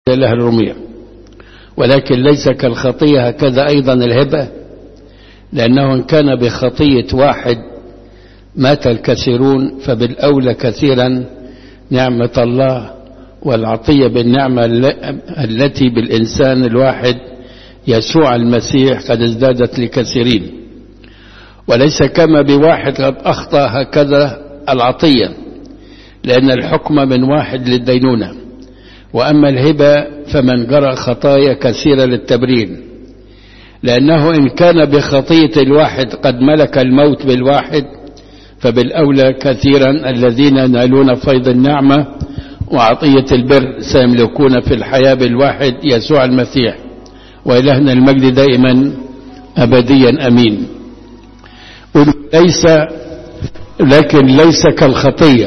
لها الرمية ولكن ليس كالخطية هكذا أيضا الهبة لأنه إن كان بخطية واحد مات الكثيرون فبالأولى كثيرا نعمة الله والعطية بالنعمة التي بالإنسان الواحد يسوع المسيح قد ازدادت لكثيرين وليس كما بواحد قد أخطأ هكذا العطية لأن الحكم من واحد للدينونة وأما الهبة فمن جرى خطايا كثيرة للتبرير لأنه إن كان بخطية الواحد قد ملك الموت بالواحد فبالأولى كثيرا الذين ينالون فيض النعمة وعطية البر سيملكون في الحياة بالواحد يسوع المسيح وإلهنا المجد دائما أبديا أمين ليس لكن ليس كالخطية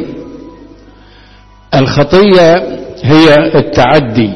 الخطية هي التعدي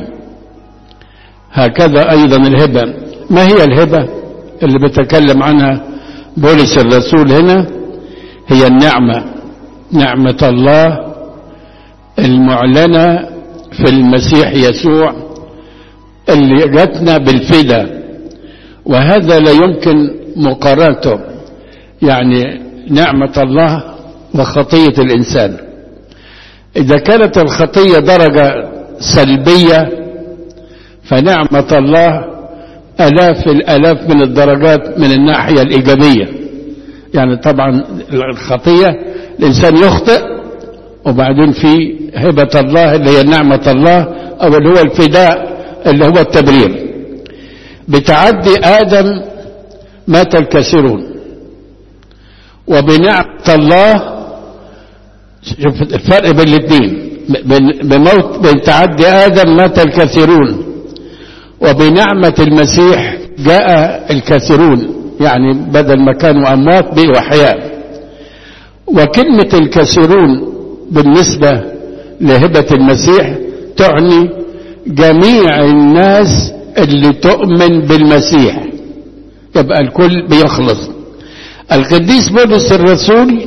هكذا أيضا الهبة ما هي الهبة اللي بتكلم عنها بولس الرسول هنا هي النعمة نعمة الله المعلنة في المسيح يسوع اللي جاتنا بالفدا وهذا لا يمكن مقارنته يعني نعمة الله وخطية الإنسان إذا كانت الخطية درجة سلبية فنعمة الله ألاف الألاف من الدرجات من الناحية الإيجابية يعني طبعا الخطية الإنسان يخطئ وبعدين في هبة الله اللي هي نعمة الله أو اللي هو الفداء اللي هو التبرير بتعدي آدم مات الكثيرون وبنعمة الله شوف الفرق بين الاثنين بموت بين تعدي آدم مات الكثيرون وبنعمة المسيح جاء الكثيرون يعني بدل ما كانوا أموات بقوا أحياء وكلمة الكثيرون بالنسبة لهبة المسيح تعني جميع الناس اللي تؤمن بالمسيح يبقى الكل بيخلص القديس بولس الرسول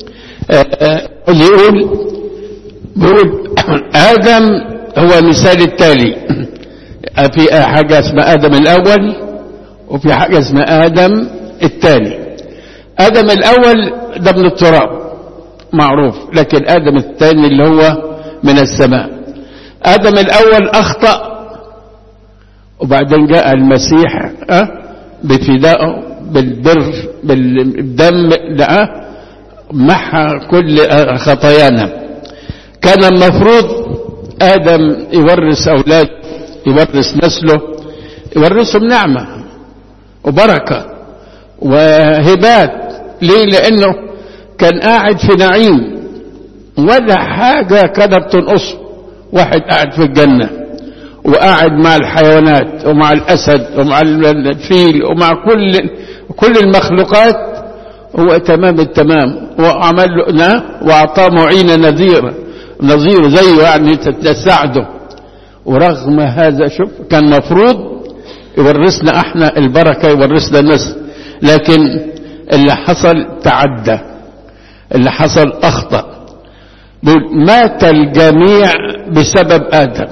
اللي يقول بيقول آدم هو مثال التالي في حاجة اسمها آدم الأول وفي حاجة اسمها آدم الثاني آدم الأول ده من التراب معروف لكن آدم الثاني اللي هو من السماء آدم الأول أخطأ وبعدين جاء المسيح أه بفدائه بالبر بالدم لأ محى كل خطايانا كان المفروض آدم يورث أولاده يورث نسله يورثهم نعمة وبركة وهبات ليه لأنه كان قاعد في نعيم ولا حاجة كانت تنقصه واحد قاعد في الجنة وقاعد مع الحيوانات ومع الأسد ومع الفيل ومع كل كل المخلوقات هو تمام التمام وعمل له وأعطاه معين نذير نظير زيه يعني تساعده ورغم هذا شوف كان مفروض يورثنا احنا البركة يورثنا الناس لكن اللي حصل تعدى اللي حصل أخطأ بيقول مات الجميع بسبب آدم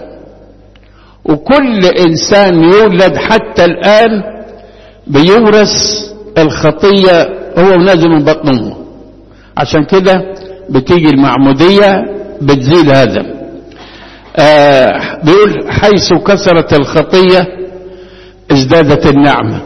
وكل إنسان يولد حتى الآن بيورث الخطية هو نازل من بطن أمه عشان كده بتيجي المعمودية بتزيل هذا آه بيقول حيث كثرت الخطية ازدادت النعمة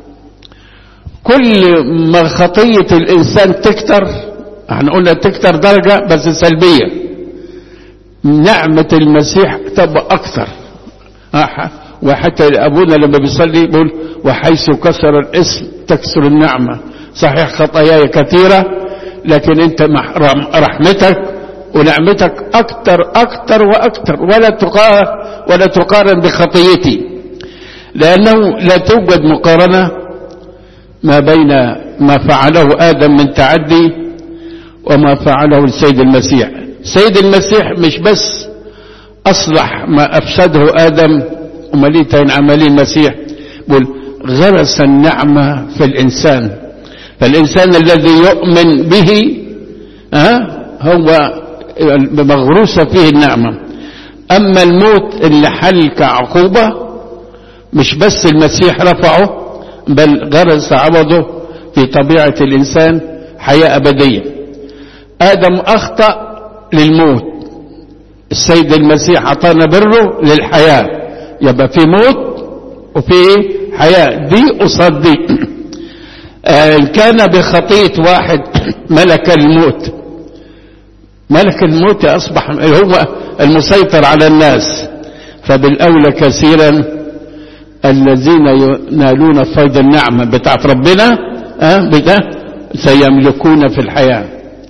كل ما خطية الإنسان تكتر احنا قلنا تكتر درجة بس سلبية نعمة المسيح تبقى أكثر وحتى أبونا لما بيصلي بيقول وحيث كسر الاسم تكسر النعمة صحيح خطاياي كثيرة لكن انت رحمتك ونعمتك أكثر أكثر وأكثر ولا تقارن ولا تقارن بخطيتي لأنه لا توجد مقارنة ما بين ما فعله آدم من تعدي وما فعله السيد المسيح سيد المسيح مش بس أصلح ما أفسده آدم ومليت عملي المسيح بل غرس النعمة في الإنسان فالإنسان الذي يؤمن به ها هو مغروسة فيه النعمة أما الموت اللي حل كعقوبة مش بس المسيح رفعه بل غرس عوضه في طبيعة الإنسان حياة أبدية آدم أخطأ للموت السيد المسيح أعطانا بره للحياة يبقى في موت وفي حياة دي قصاد دي إن كان بخطية واحد ملك الموت ملك الموت أصبح هو المسيطر على الناس فبالأولى كثيرا الذين ينالون فيض النعمة بتاعت ربنا أه بده سيملكون في الحياة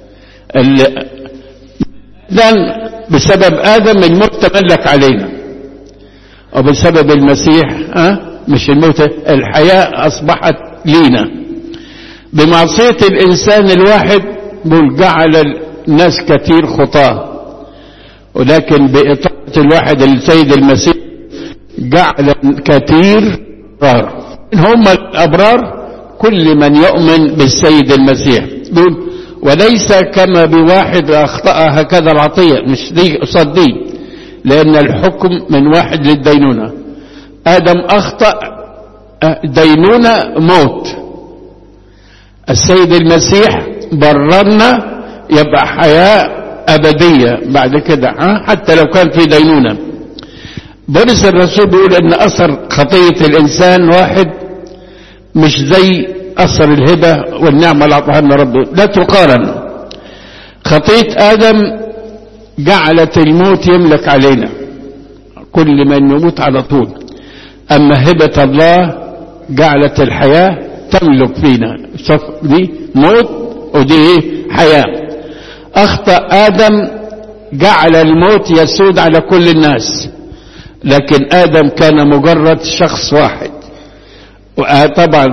إذن بسبب آدم الموت تملك علينا وبسبب المسيح أه مش الموت الحياة أصبحت لينا بمعصية الإنسان الواحد بل جعل الناس كثير خطاه ولكن بإطاعة الواحد السيد المسيح جعل كثير أبرار هم الأبرار كل من يؤمن بالسيد المسيح دول وليس كما بواحد أخطأ هكذا العطية مش دي قصاد دي لأن الحكم من واحد للدينونة آدم أخطأ دينونة موت السيد المسيح بررنا يبقى حياة أبدية بعد كده حتى لو كان في دينونة بولس الرسول بيقول ان اثر خطية الانسان واحد مش زي اثر الهبة والنعمة اللي اعطاها لنا ربي لا تقارن خطية ادم جعلت الموت يملك علينا كل من يموت على طول اما هبة الله جعلت الحياة تملك فينا شوف دي موت ودي حياة اخطأ ادم جعل الموت يسود على كل الناس لكن آدم كان مجرد شخص واحد طبعا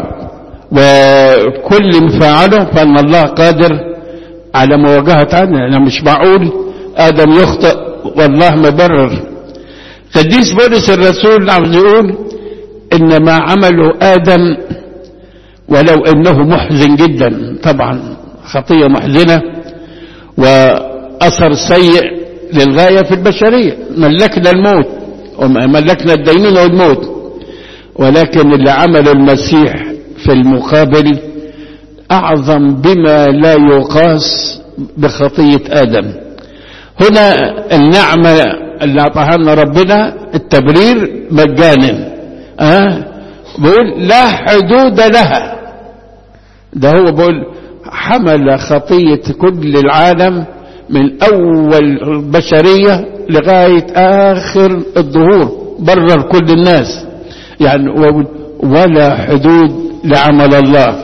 وكل مفاعله فأن الله قادر على مواجهة عنا أنا مش معقول آدم يخطئ والله مبرر قديس بولس الرسول عاوز يقول إن ما عمله آدم ولو إنه محزن جدا طبعا خطية محزنة وأثر سيء للغاية في البشرية ملكنا الموت وملكنا الدينونة والموت ولكن اللي عمله المسيح في المقابل أعظم بما لا يقاس بخطية آدم هنا النعمة اللي أعطاها لنا ربنا التبرير مجانا أه؟ بقول لا حدود لها ده هو بقول حمل خطية كل العالم من أول البشرية لغاية آخر الظهور برر كل الناس يعني ولا حدود لعمل الله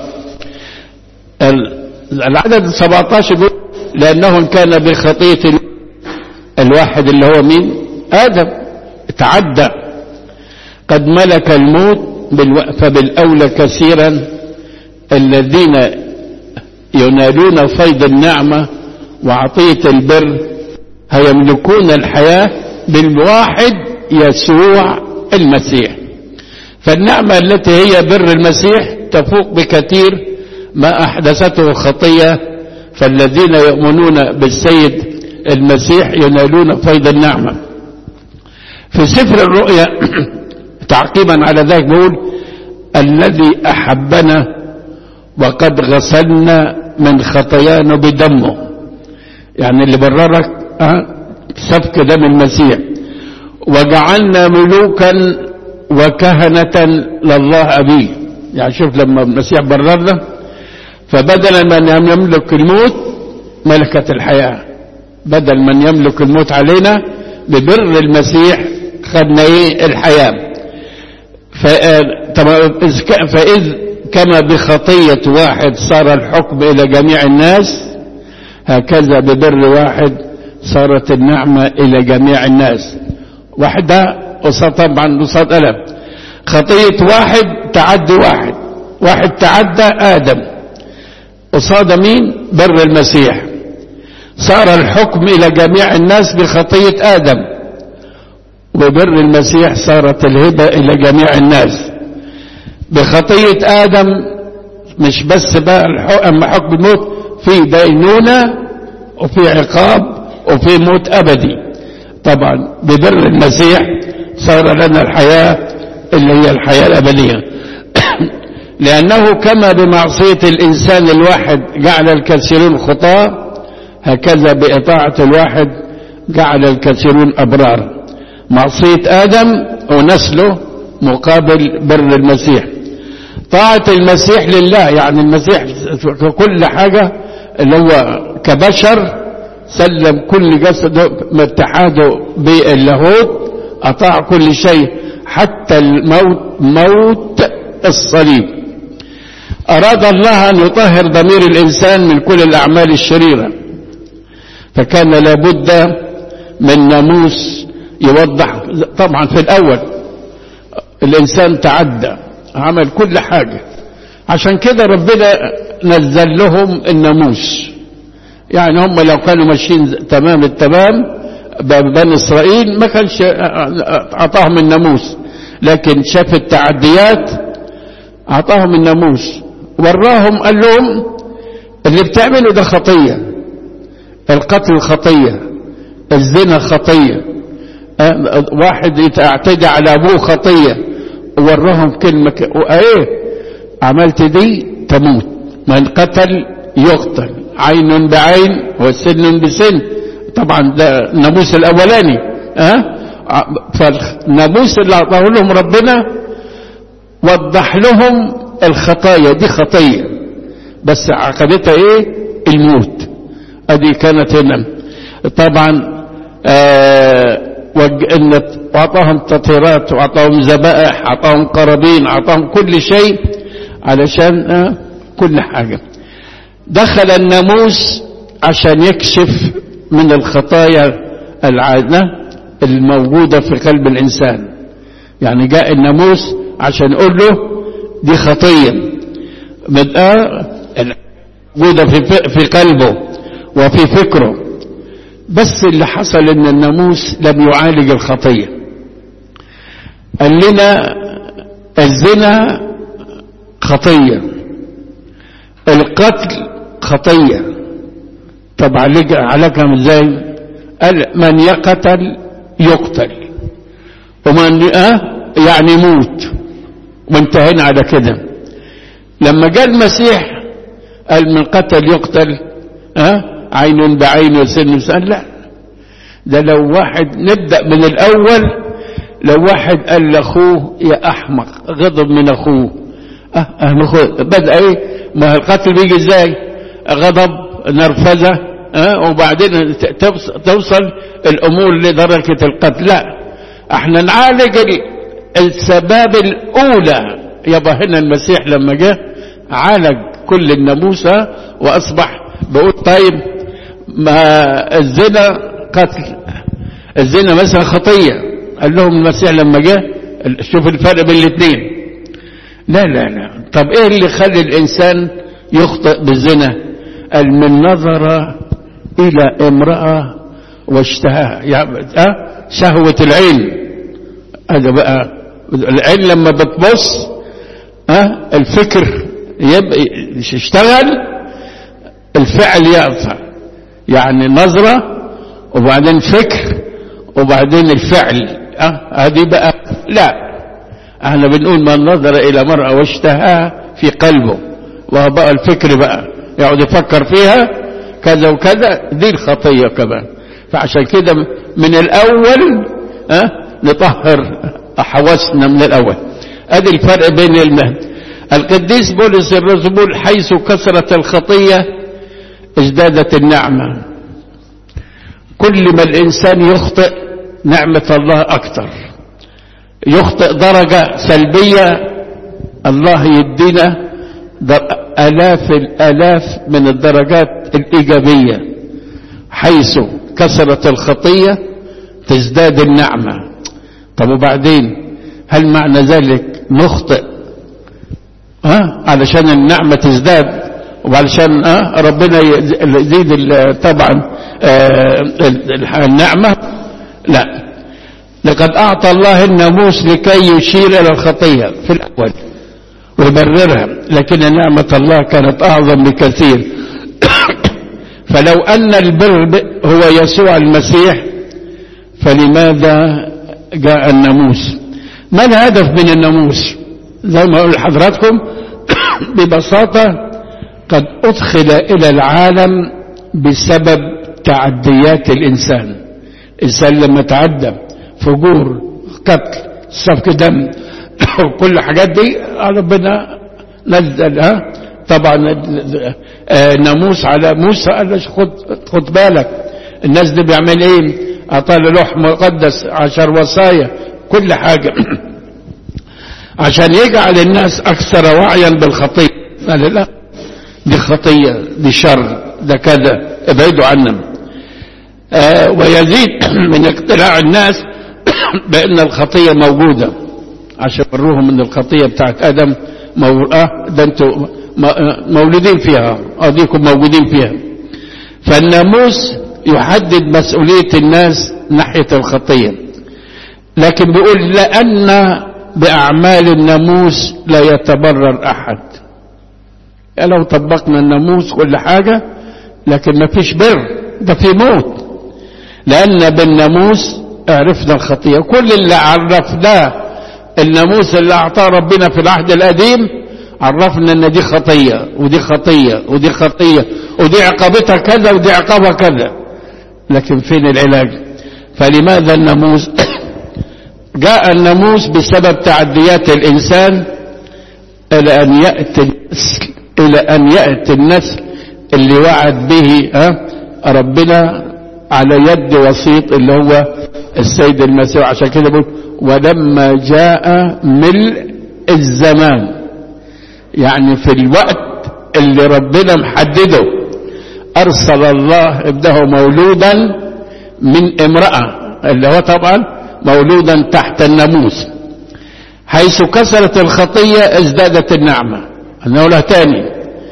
العدد 17 يقول لأنه كان بخطية الواحد اللي هو مين آدم تعدى قد ملك الموت فبالأولى كثيرا الذين ينالون فيض النعمة وعطية البر هيملكون الحياة بالواحد يسوع المسيح فالنعمة التي هي بر المسيح تفوق بكثير ما أحدثته خطية فالذين يؤمنون بالسيد المسيح ينالون فيض النعمة في سفر الرؤيا تعقيبا على ذلك بقول الذي أحبنا وقد غسلنا من خطايانا بدمه يعني اللي بررك أه سفك دم المسيح وجعلنا ملوكا وكهنة لله أبيه يعني شوف لما المسيح بررنا فبدلا من يملك الموت ملكة الحياة بدل من يملك الموت علينا ببر المسيح خدنا ايه الحياة فإذ كما بخطية واحد صار الحكم إلى جميع الناس هكذا ببر واحد صارت النعمة إلى جميع الناس واحدة قصاد طبعا قصاد ألم خطية واحد تعدي واحد واحد تعدى آدم قصاد مين بر المسيح صار الحكم إلى جميع الناس بخطية آدم وبر المسيح صارت الهبة إلى جميع الناس بخطية آدم مش بس بقى الحكم حكم الموت في دينونة وفي عقاب وفي موت أبدي طبعا ببر المسيح صار لنا الحياة اللي هي الحياة الأبدية لأنه كما بمعصية الإنسان الواحد جعل الكثيرون خطاة هكذا بإطاعة الواحد جعل الكثيرون أبرار معصية آدم ونسله مقابل بر المسيح طاعة المسيح لله يعني المسيح في كل حاجة اللي هو كبشر سلم كل جسده اتحاده باللاهوت أطاع كل شيء حتى الموت موت الصليب أراد الله أن يطهر ضمير الإنسان من كل الأعمال الشريرة فكان لابد من ناموس يوضح طبعا في الأول الإنسان تعدى عمل كل حاجة عشان كده ربنا نزل لهم الناموس يعني هم لو كانوا ماشيين تمام التمام بني إسرائيل ما كانش أعطاهم الناموس لكن شاف التعديات أعطاهم الناموس وراهم قال لهم اللي بتعمله ده خطية القتل خطية الزنا خطية واحد يعتدي على أبوه خطية وراهم كلمة ك... ايه عملت دي تموت من قتل يقتل عين بعين وسن بسن طبعا ده الناموس الاولاني ها أه؟ فالناموس اللي اعطاه لهم ربنا وضح لهم الخطايا دي خطيه بس عقبتها ايه الموت ادي كانت هنا طبعا آه واعطاهم تطهيرات واعطاهم ذبائح اعطاهم قرابين اعطاهم كل شيء علشان آه كل حاجة دخل الناموس عشان يكشف من الخطايا العادة الموجودة في قلب الإنسان يعني جاء الناموس عشان يقول له دي خطية موجودة في, في قلبه وفي فكره بس اللي حصل ان الناموس لم يعالج الخطية قال لنا الزنا خطية القتل خطية طب عالجها ازاي قال من يقتل يقتل ومن اه يعني يموت وانتهينا على كده لما جاء المسيح قال من قتل يقتل اه عين بعين وسن بسن لا ده لو واحد نبدأ من الأول لو واحد قال لأخوه يا أحمق غضب من أخوه أه أهل أخوه بدأ إيه ما القتل بيجي إزاي غضب نرفزة أه وبعدين توصل الأمور لدرجة القتل لا احنا نعالج السباب الأولى يبقى هنا المسيح لما جه عالج كل الناموسة وأصبح بقول طيب ما الزنا قتل الزنا مثلا خطية قال لهم المسيح لما جه شوف الفرق بين الاثنين لا لا لا طب ايه اللي يخلي الانسان يخطئ بالزنا قال من نظر الى امرأة واشتهاها يعني أه؟ شهوة العين هذا بقى العين لما بتبص أه؟ الفكر يبقى يشتغل الفعل يقطع يعني نظرة وبعدين فكر وبعدين الفعل أه؟ هذه بقى لا احنا بنقول من نظر الى مرأة واشتهاها في قلبه وهو بقى الفكر بقى يقعد يفكر فيها كذا وكذا دي الخطية كمان فعشان كده من الاول أه؟ نطهر حواسنا من الاول ادي الفرق بين المهد القديس بولس الرسول حيث كثرت الخطية ازدادت النعمة كل ما الإنسان يخطئ نعمة الله أكثر يخطئ درجة سلبية الله يدينا آلاف الآلاف من الدرجات الإيجابية حيث كثرت الخطية تزداد النعمة طب وبعدين هل معنى ذلك نخطئ ها علشان النعمة تزداد وعلشان ها ربنا يزيد طبعا النعمة لا لقد أعطى الله الناموس لكي يشير إلى الخطية في الأول ويبررها لكن نعمة الله كانت أعظم بكثير فلو أن البر هو يسوع المسيح فلماذا جاء الناموس ما الهدف من الناموس زي ما أقول لحضراتكم ببساطة قد أدخل إلى العالم بسبب تعديات الإنسان الإنسان لما تعدى فجور قتل سفك دم وكل الحاجات دي ربنا نزل ها طبعا ناموس على موسى قال له خد خد بالك الناس دي بيعمل ايه اعطاه لوح مقدس عشر وصايا كل حاجه عشان يجعل الناس اكثر وعيا بالخطيه قال لا دي خطيه دي شر ده كذا ابعدوا عنهم آه ويزيد من اقتلاع الناس بان الخطيه موجوده عشان يوروهم ان الخطيه بتاعت ادم مو... اه ده انتوا مولودين فيها اديكم موجودين فيها فالناموس يحدد مسؤوليه الناس ناحيه الخطيه لكن بيقول لان باعمال الناموس لا يتبرر احد يعني لو طبقنا الناموس كل حاجه لكن ما فيش بر ده في موت لان بالناموس عرفنا الخطيه كل اللي عرفناه الناموس اللي اعطاه ربنا في العهد القديم عرفنا ان دي خطيه ودي خطيه ودي خطيه ودي عقابتها كذا ودي عقابها كذا لكن فين العلاج فلماذا الناموس جاء الناموس بسبب تعديات الانسان الى ان ياتي النسل الى ان ياتي النسل اللي وعد به ها ربنا على يد وسيط اللي هو السيد المسيح عشان كده بيقول ولما جاء ملء الزمان يعني في الوقت اللي ربنا محدده ارسل الله ابنه مولودا من امرأة اللي هو طبعا مولودا تحت الناموس حيث كسرت الخطية ازدادت النعمة نقولها تاني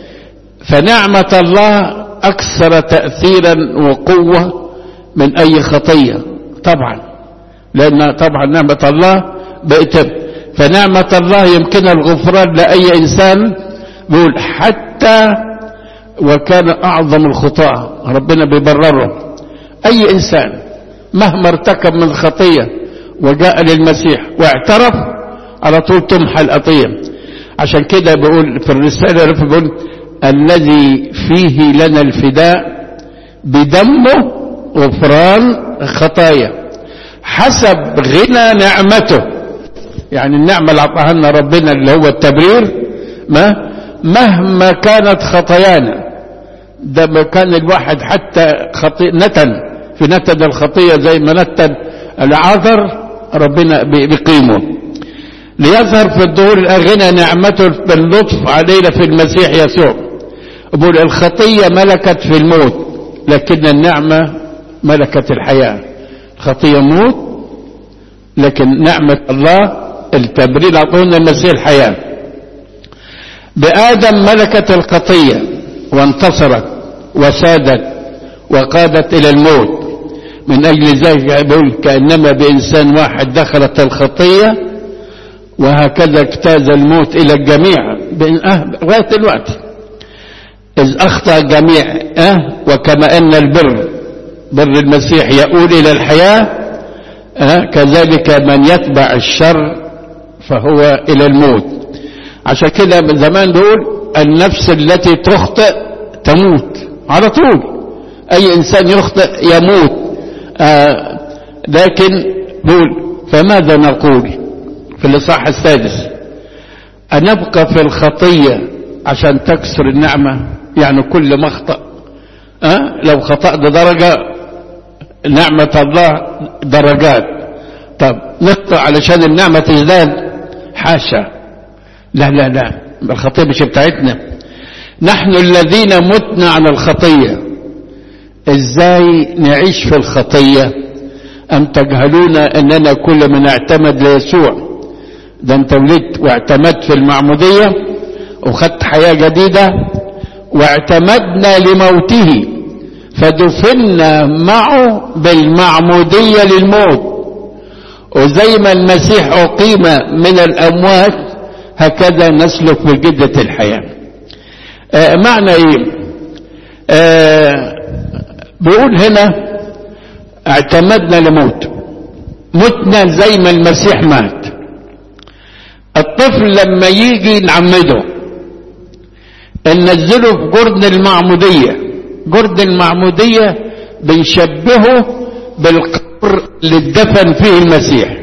فنعمة الله اكثر تأثيرا وقوة من اي خطية طبعا لان طبعا نعمة الله بقت فنعمة الله يمكنها الغفران لأي إنسان بيقول حتى وكان أعظم الخطاة ربنا بيبرره أي إنسان مهما ارتكب من خطية وجاء للمسيح واعترف على طول تمحى الخطية عشان كده بيقول في الرسالة بيقول الذي فيه لنا الفداء بدمه غفران خطايا حسب غنى نعمته يعني النعمة اللي أعطاها لنا ربنا اللي هو التبرير ما مهما كانت خطايانا ده ما كان الواحد حتى خطي نتن في نتن الخطية زي ما نتن العذر ربنا بقيمه ليظهر في الظهور الأغنى نعمته باللطف علينا في المسيح يسوع بقول الخطية ملكت في الموت لكن النعمة ملكت الحياة الخطية موت لكن نعمة الله التبرير أعطونا المسيح الحياة بآدم ملكت الخطية وانتصرت وسادت وقادت إلى الموت من أجل ذلك بقول كأنما بإنسان واحد دخلت الخطية وهكذا اجتاز الموت إلى الجميع لغاية الوقت إذ أخطأ الجميع أه وكما أن البر بر المسيح يؤول إلى الحياة أه كذلك من يتبع الشر فهو إلى الموت عشان كده من زمان بيقول النفس التي تخطئ تموت على طول أي إنسان يخطئ يموت آه لكن بيقول فماذا نقول في الإصحاح السادس أنبقى في الخطية عشان تكسر النعمة يعني كل ما اخطأ أه؟ لو خطأت درجة نعمة الله درجات طب نخطأ علشان النعمة تزداد حاشا لا لا لا الخطية مش بتاعتنا نحن الذين متنا على الخطية ازاي نعيش في الخطية ام تجهلون اننا كل من اعتمد ليسوع ده انت ولدت واعتمدت في المعمودية وخدت حياة جديدة واعتمدنا لموته فدفنا معه بالمعمودية للموت وزي ما المسيح أقيم من الأموات هكذا نسلك بجدة الحياة آه معنى ايه آه بيقول هنا اعتمدنا لموت متنا زي ما المسيح مات الطفل لما يجي نعمده ننزله في جرن المعمودية جرن المعمودية بنشبهه بالقبر اللي اتدفن فيه المسيح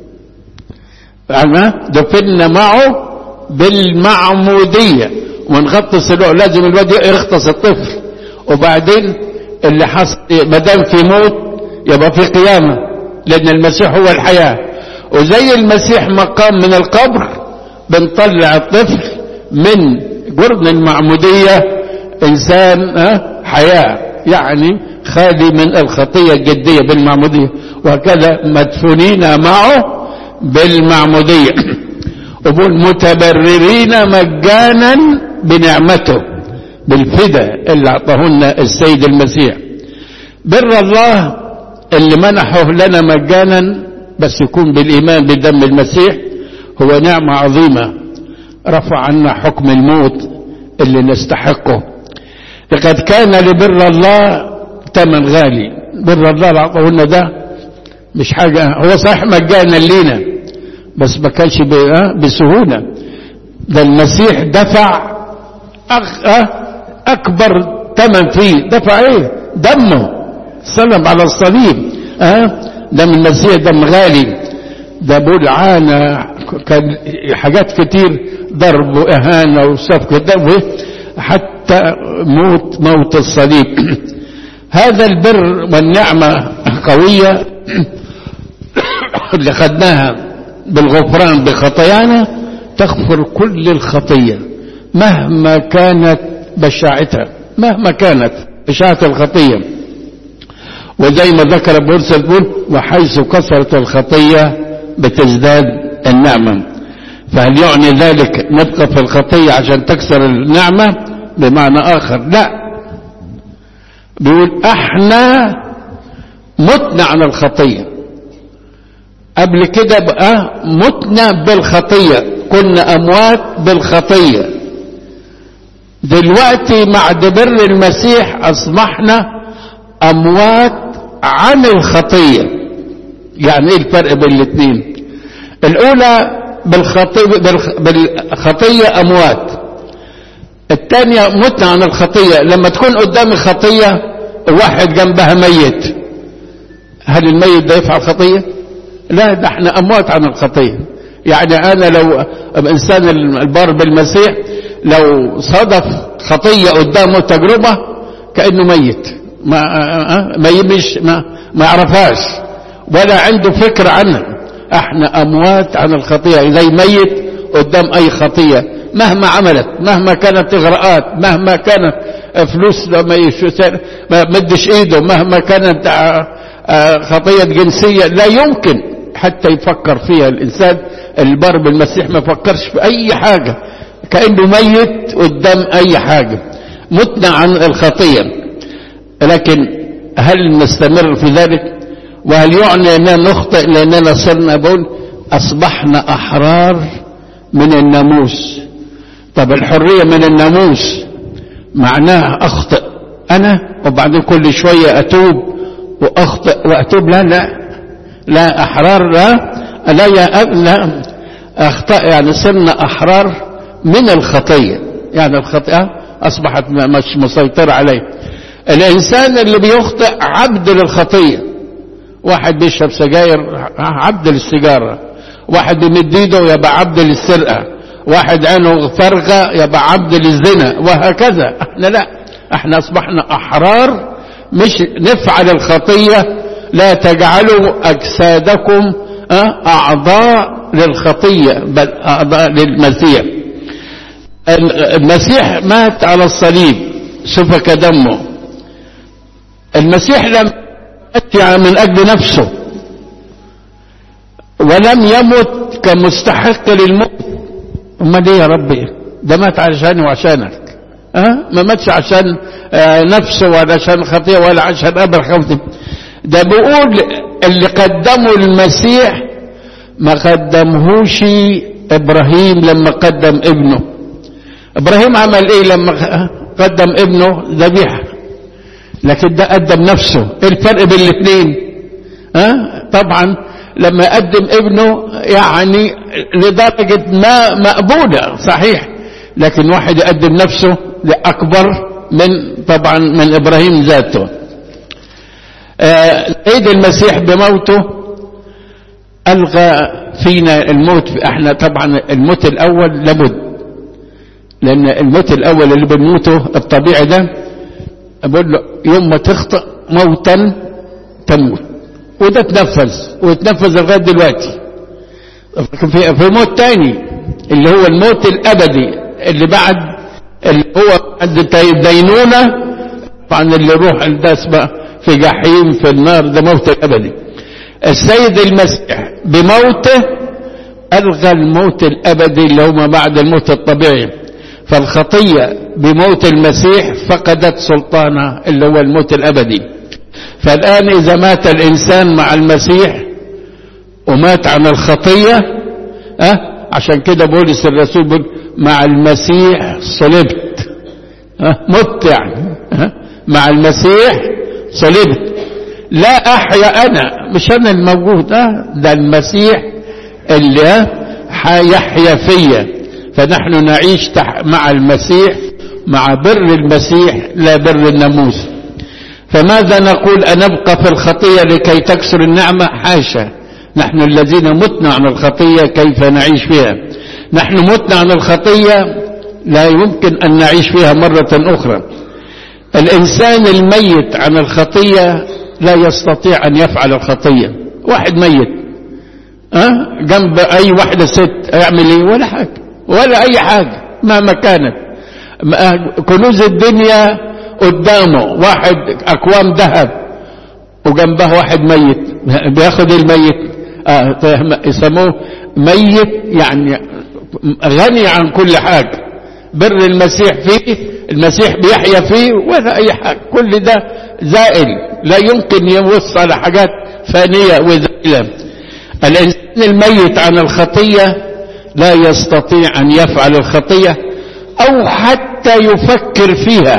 فاهمة دفنا معه بالمعمودية ونغطس له لازم الواد يغطس الطفل وبعدين اللي حصل ما دام في موت يبقى في قيامة لأن المسيح هو الحياة وزي المسيح مقام من القبر بنطلع الطفل من جرن المعمودية إنسان حياة يعني خالي من الخطية الجدية بالمعمودية وهكذا مدفونين معه بالمعمودية وبقول متبررين مجانا بنعمته بالفدا اللي اعطاهن السيد المسيح بر الله اللي منحه لنا مجانا بس يكون بالإيمان بدم المسيح هو نعمة عظيمة رفع عنا حكم الموت اللي نستحقه لقد كان لبر الله ثمن غالي بر الله اللي اعطاهن ده مش حاجة هو صحيح مجانا لينا بس ما كانش بسهولة ده المسيح دفع أكبر ثمن فيه دفع ايه دمه سلم على الصليب أه؟ دم المسيح دم غالي ده بول عانى كان حاجات كتير ضرب وإهانة وسفك دم حتى موت موت الصليب هذا البر والنعمة قوية اللي خدناها بالغفران بخطايانا تغفر كل الخطية مهما كانت بشاعتها مهما كانت بشاعة الخطية وزي ما ذكر بولس تقول وحيث كثرت الخطية بتزداد النعمة فهل يعني ذلك نبقى في الخطية عشان تكسر النعمة بمعنى آخر لا بيقول احنا متنا عن الخطية قبل كده بقى متنا بالخطية كنا أموات بالخطية دلوقتي مع دبر المسيح أصبحنا أموات عن الخطية يعني ايه الفرق بين الاثنين الأولى بالخطية, بالخطية أموات الثانية متنا عن الخطية لما تكون قدام الخطية واحد جنبها ميت هل الميت ده يفعل خطية لا ده احنا أموات عن الخطية يعني أنا لو إنسان البار بالمسيح لو صدف خطية قدامه تجربة كأنه ميت ما ما يمش ما ما يعرفهاش ولا عنده فكرة عنها احنا اموات عن الخطيئة زي ميت قدام اي خطية مهما عملت مهما كانت اغراءات مهما كانت فلوس ما مدش ايده مهما كانت خطية جنسية لا يمكن حتى يفكر فيها الانسان البر بالمسيح ما يفكرش في اي حاجة كأنه ميت قدام اي حاجة متنا عن الخطية لكن هل نستمر في ذلك وهل يعني أننا نخطئ لأننا صرنا بقول أصبحنا أحرار من الناموس طب الحرية من الناموس معناها أخطئ أنا وبعدين كل شوية أتوب وأخطئ وأتوب لا لا لا أحرار لا لا, يا لا أخطأ يعني صرنا أحرار من الخطية يعني الخطيئة أصبحت مش مسيطرة عليه الإنسان اللي بيخطئ عبد للخطية واحد بيشرب سجاير عبد للسيجارة واحد بيمد ايده يبقى عبد للسرقة واحد عينه فرغة يبقى عبد للزنا وهكذا احنا لا احنا اصبحنا احرار مش نفعل الخطية لا تجعلوا اجسادكم اعضاء للخطية بل اعضاء للمسيح المسيح مات على الصليب سفك دمه المسيح لم يأتي من أجل نفسه ولم يمت كمستحق للموت امال ايه يا ربي ده مات عشاني وعشانك أه؟ ما ماتش عشان آه نفسه ولا عشان خطيه ولا عشان ابر خوتي ده بيقول اللي قدمه المسيح ما قدمهوش ابراهيم لما قدم ابنه ابراهيم عمل ايه لما قدم ابنه ذبيحه لكن ده قدم نفسه ايه الفرق بين الاثنين ها أه؟ طبعا لما يقدم ابنه يعني لدرجة ما مقبولة صحيح لكن واحد يقدم نفسه لأكبر من طبعا من إبراهيم ذاته عيد المسيح بموته ألغى فينا الموت احنا طبعا الموت الأول لابد لأن الموت الأول اللي بنموته الطبيعي ده أقول له يوم ما تخطئ موتا تموت وده تنفذ ويتنفذ لغاية دلوقتي في, في موت تاني اللي هو الموت الأبدي اللي بعد اللي هو بعد الدينونة طبعا اللي يروح الداس بقى في جحيم في النار ده موت الأبدي السيد المسيح بموته ألغى الموت الأبدي اللي هو ما بعد الموت الطبيعي فالخطية بموت المسيح فقدت سلطانها اللي هو الموت الأبدي فالآن إذا مات الإنسان مع المسيح ومات عن الخطية أه عشان كده بولس الرسول بيقول مع المسيح صلبت أه مت يعني أه مع المسيح صلبت لا أحيا أنا مش أنا الموجود أه ده المسيح اللي يحيا فيا فنحن نعيش مع المسيح مع بر المسيح لا بر الناموس فماذا نقول أنبقى في الخطية لكي تكسر النعمة حاشا نحن الذين متنا عن الخطية كيف نعيش فيها نحن متنا عن الخطية لا يمكن أن نعيش فيها مرة أخرى الإنسان الميت عن الخطية لا يستطيع أن يفعل الخطية واحد ميت أه؟ جنب أي واحدة ست يعمل إيه ولا حاجة ولا أي حاجة مهما كانت كنوز الدنيا قدامه واحد أكوام ذهب وجنبه واحد ميت بياخد الميت آه يسموه ميت يعني غني عن كل حاجة بر المسيح فيه المسيح بيحيا فيه ولا أي حاجة كل ده زائل لا يمكن يبص على حاجات فانية وزائلة الإنسان الميت عن الخطية لا يستطيع أن يفعل الخطية أو حتى يفكر فيها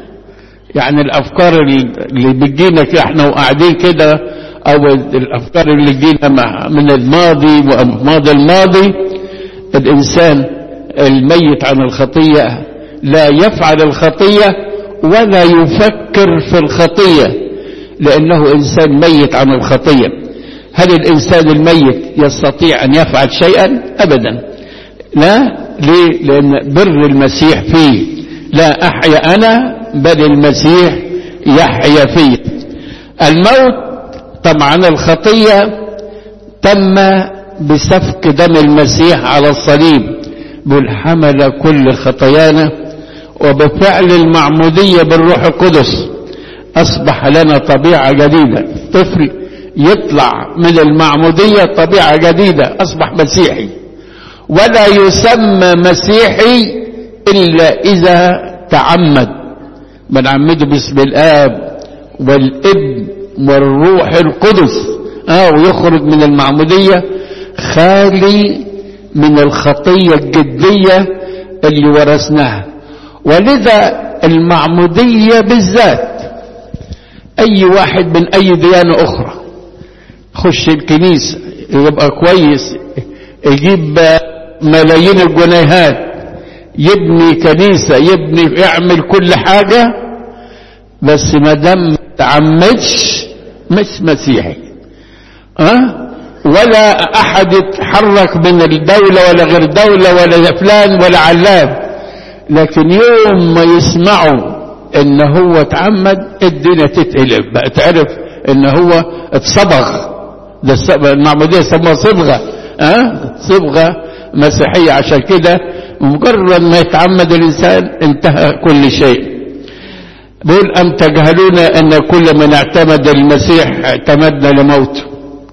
يعني الأفكار اللي بتجينا احنا وقاعدين كده أو الأفكار اللي تجينا من الماضي وماضي الماضي الإنسان الميت عن الخطية لا يفعل الخطية ولا يفكر في الخطية لأنه إنسان ميت عن الخطية هل الإنسان الميت يستطيع أن يفعل شيئا أبدا لا ليه لأن بر المسيح فيه لا أحيا أنا بل المسيح يحيا فيه الموت طبعا الخطية تم بسفك دم المسيح على الصليب بالحمل كل خطايانا وبفعل المعمودية بالروح القدس أصبح لنا طبيعة جديدة طفل يطلع من المعمودية طبيعة جديدة أصبح مسيحي ولا يسمى مسيحي إلا إذا تعمد بنعمده باسم الآب والابن والروح القدس آه ويخرج من المعمودية خالي من الخطية الجدية اللي ورثناها ولذا المعمودية بالذات أي واحد من أي ديانة أخرى خش الكنيسة يبقى كويس يجيب ملايين الجنيهات يبني كنيسة يبني يعمل كل حاجة بس ما دام تعمدش مش مسيحي أه؟ ولا أحد يتحرك من الدولة ولا غير دولة ولا فلان ولا علام لكن يوم ما يسمعوا ان هو اتعمد الدنيا تتقلب بقى تعرف ان هو اتصبغ ده المعمودية يسموها صبغة أه؟ صبغة مسيحية عشان كده مجرد ما يتعمد الإنسان انتهى كل شيء بيقول أم تجهلون أن كل من اعتمد المسيح اعتمدنا لموته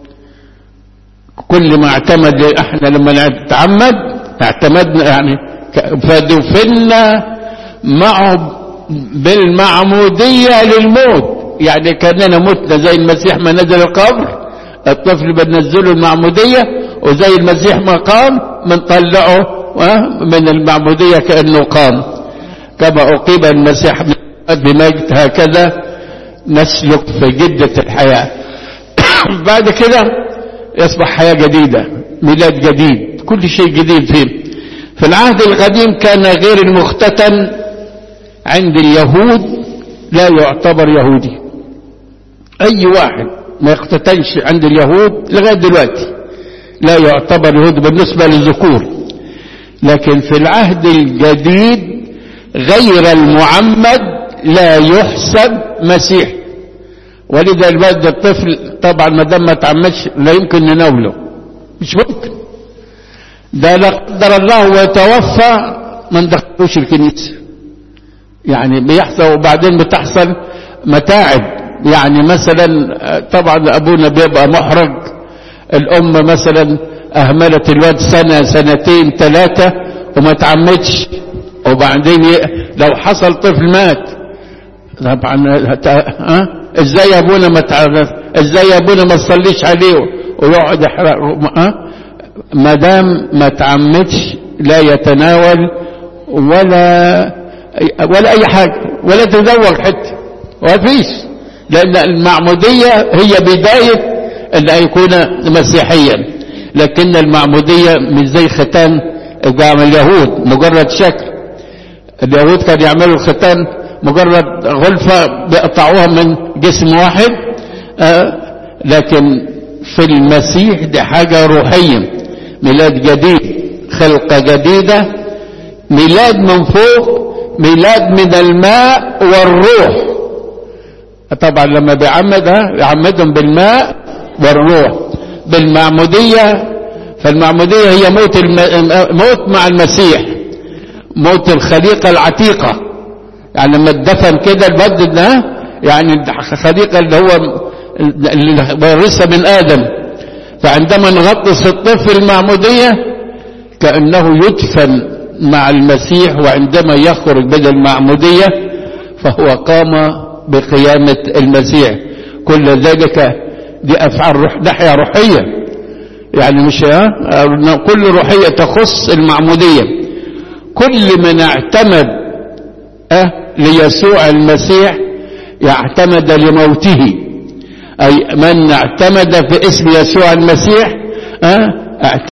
كل ما اعتمد احنا لما نتعمد اعتمدنا يعني فدفنا معه بالمعمودية للموت يعني كأننا متنا زي المسيح ما نزل القبر الطفل بننزله المعمودية وزي المسيح ما قام بنطلعه من المعمودية كأنه قام كما أقيم المسيح بمجد هكذا نسلك في جدة الحياة بعد كده يصبح حياة جديدة ميلاد جديد كل شيء جديد فيه في العهد القديم كان غير المختتن عند اليهود لا يعتبر يهودي اي واحد ما يختتنش عند اليهود لغاية دلوقتي لا يعتبر يهودي بالنسبة للذكور لكن في العهد الجديد غير المعمد لا يحسب مسيح ولذا الولد الطفل طبعا ما دام ما تعمدش لا يمكن نناوله مش ممكن ده لا قدر الله ويتوفى ما ندخلوش الكنيسه يعني بيحصل وبعدين بتحصل متاعب يعني مثلا طبعا ابونا بيبقى محرج الام مثلا اهملت الواد سنه سنتين ثلاثه وما تعمدش وبعدين لو حصل طفل مات طبعا ها ازاي يا ابونا ما تعرف ازاي يا ابونا ما تصليش عليه ويقعد يحرق ها ما دام ما تعمدش لا يتناول ولا ولا اي حاجه ولا تزوج حتى ما فيش لان المعموديه هي بدايه ان يكون مسيحيا لكن المعموديه مش زي ختان جامع اليهود مجرد شكل اليهود كانوا يعملوا الختان مجرد غلفة بيقطعوها من جسم واحد آه لكن في المسيح دي حاجة روحية ميلاد جديد خلقة جديدة ميلاد من فوق ميلاد من الماء والروح طبعا لما بيعمدها يعمدهم بالماء والروح بالمعمودية فالمعمودية هي موت الم... موت مع المسيح موت الخليقة العتيقة يعني لما اتدفن كده البد ده يعني الخليقة اللي هو اللي ورثها من آدم فعندما نغطس الطفل المعمودية كأنه يدفن مع المسيح وعندما يخرج من المعمودية فهو قام بقيامة المسيح كل ذلك دي أفعال روح ناحية روحية يعني مش كل روحية تخص المعمودية كل من اعتمد أه ليسوع المسيح يعتمد لموته أي من اعتمد في اسم يسوع المسيح أه